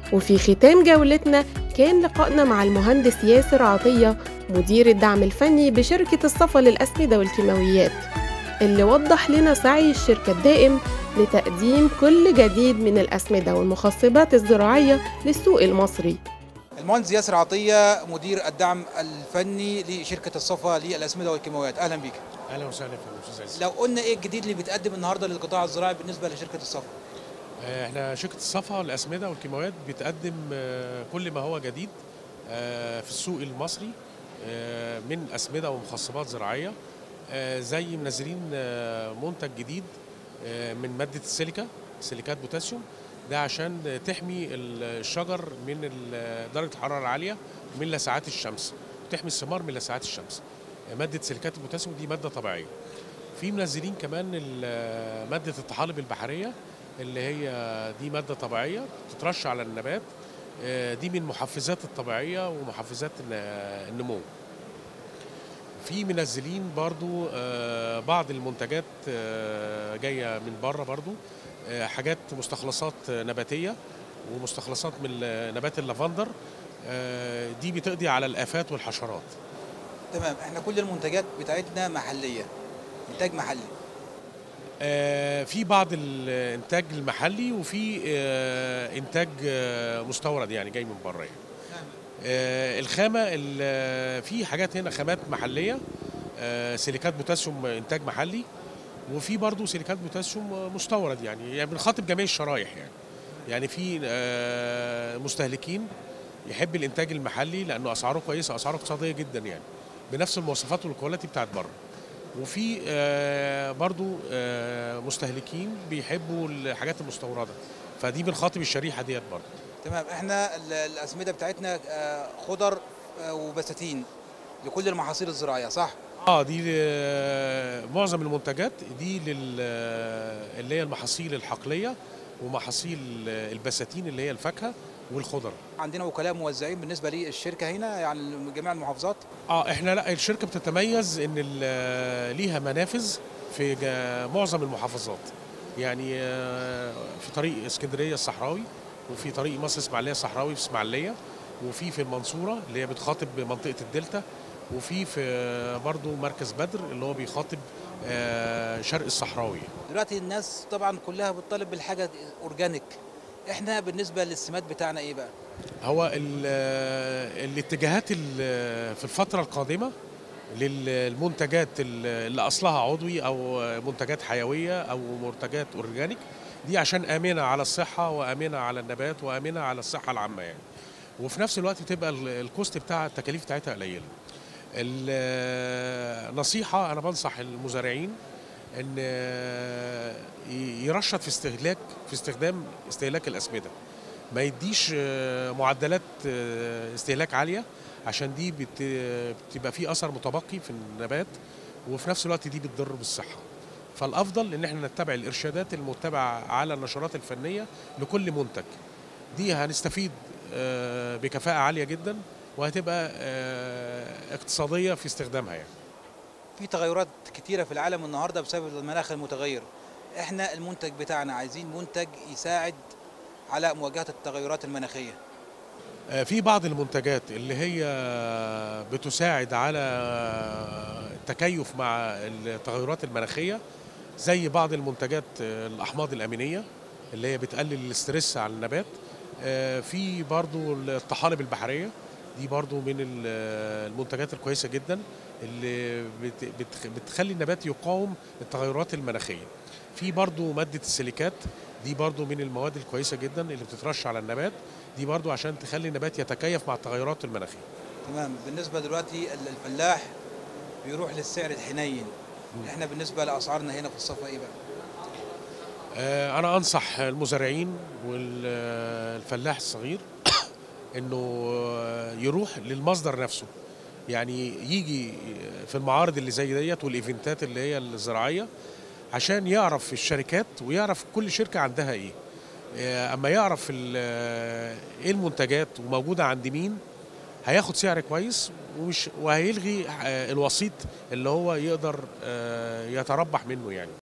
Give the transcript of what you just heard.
وفي ختام جولتنا كان لقائنا مع المهندس ياسر عطية مدير الدعم الفني بشركة الصفا للأسمدة والكيماويات اللي وضح لنا سعي الشركة الدائم لتقديم كل جديد من الأسمدة والمخصبات الزراعية للسوق المصري المهندس ياسر عطيه مدير الدعم الفني لشركه الصفا للاسمده والكيماويات اهلا بيك اهلا وسهلا في استاذ عز لو قلنا ايه الجديد اللي بيتقدم النهارده للقطاع الزراعي بالنسبه لشركه الصفا آه، احنا شركه الصفا الاسمده والكيماويات بتقدم آه، كل ما هو جديد آه، في السوق المصري آه، من اسمده ومخصبات زراعيه آه، زي منزلين آه، منتج جديد آه، من ماده السيليكا سيليكات بوتاسيوم ده عشان تحمي ال- الشجر من ال- درجه الحراره العاليه ومن لسعات الشمس وتحمي الثمار من لسعات الشمس آه، ماده سيليكات البوتاسيوم دي ماده طبيعيه في منزلين كمان ال- ماده الطحالب البحريه اللي هي دي ماده طبيعيه تترش على النبات آه، دي من المحفزات الطبيعيه ومحفزات الن- النمو في منزلين برضو آه، بعض المنتجات آه، جايه من بره برضو آه، حاجات مستخلصات نباتيه ومستخلصات من نبات اللافندر آه، دي بتقضي على الافات والحشرات تمام احنا كل المنتجات بتاعتنا محليه انتاج محلي آه، في بعض الانتاج المحلي وفي آه، انتاج آه، مستورد يعني جاي من بره يعني. آه، الخامه ال- في حاجات هنا خامات محليه آه، سيليكات بوتاسيوم انتاج محلي وفي برضه سيليكات بوتاسيوم مستورد يعني يعني بنخاطب جميع الشرايح يعني يعني في آه، مستهلكين يحب الانتاج المحلي لانه اسعاره كويسه اسعاره اقتصاديه جدا يعني بنفس المواصفات والكواليتي بتاعت بره وفي آه، برضو آه، مستهلكين بيحبوا الحاجات المستورده فدي بنخاطب الشريحه ديت برضو تمام احنا ال- الاسمده بتاعتنا آه، خضر آه، وبساتين لكل المحاصيل الزراعيه صح اه دي آه، معظم المنتجات دي لل آه، اللي هي المحاصيل الحقليه ومحاصيل آه، البساتين اللي هي الفاكهه والخضر عندنا وكلاء موزعين بالنسبه للشركه هنا يعني جميع المحافظات اه احنا لا الشركه بتتميز ان ال- ليها منافذ في جا- معظم المحافظات يعني آه، في طريق اسكندريه الصحراوي وفي طريق مصر اسماعيليه الصحراوي في اسماعيليه وفي في المنصوره اللي هي بتخاطب منطقه الدلتا وفي في برضه مركز بدر اللي هو بيخاطب آه، شرق الصحراوي دلوقتي الناس طبعا كلها بتطالب بالحاجه اورجانيك احنا بالنسبه للسمات بتاعنا ايه بقى هو ال- الاتجاهات ال- في الفترة القادمة للمنتجات ال- اللي أصلها عضوي أو منتجات حيوية أو منتجات أورجانيك دي عشان آمنة على الصحة وآمنة على النبات وآمنة على الصحة العامة يعني وفي نفس الوقت بتبقى ال- الكوست بتاع التكاليف بتاعتها قليلة النصيحة أنا بنصح المزارعين ان ي- يرشد في استهلاك في استخدام استهلاك الاسمده ما يديش آه، معدلات آه، استهلاك عاليه عشان دي بت- بتبقى في اثر متبقي في النبات وفي نفس الوقت دي بتضر بالصحه فالافضل ان احنا نتبع الارشادات المتبعه على النشرات الفنيه لكل منتج دي هنستفيد آه، بكفاءه عاليه جدا وهتبقى آه، اقتصاديه في استخدامها يعني في تغيرات كتيرة في العالم النهاردة بسبب المناخ المتغير احنا المنتج بتاعنا عايزين منتج يساعد على مواجهة التغيرات المناخية آه، في بعض المنتجات اللي هي بتساعد على التكيف مع التغيرات المناخية زي بعض المنتجات آه، الأحماض الأمينية اللي هي بتقلل الاسترس على النبات آه، في برضو الطحالب البحرية دي برضو من ال- المنتجات الكويسة جدا اللي بت- بتخ- بتخلي النبات يقاوم التغيرات المناخية في برضو مادة السيليكات دي برضو من المواد الكويسة جدا اللي بتترش على النبات دي برضو عشان تخلي النبات يتكيف مع التغيرات المناخية تمام بالنسبة دلوقتي ال- الفلاح بيروح للسعر الحنين احنا بالنسبة لأسعارنا هنا في الصفا ايه بقى آه، أنا أنصح المزارعين والفلاح الصغير إنه آه، يروح للمصدر نفسه يعني يجي في المعارض اللي زي ديت والإيفنتات اللي هي الزراعية عشان يعرف الشركات ويعرف كل شركة عندها إيه آه، أما يعرف ال- آه، إيه المنتجات وموجودة عند مين هياخد سعر كويس ومش وهيلغي آه، الوسيط اللي هو يقدر آه، يتربح منه يعني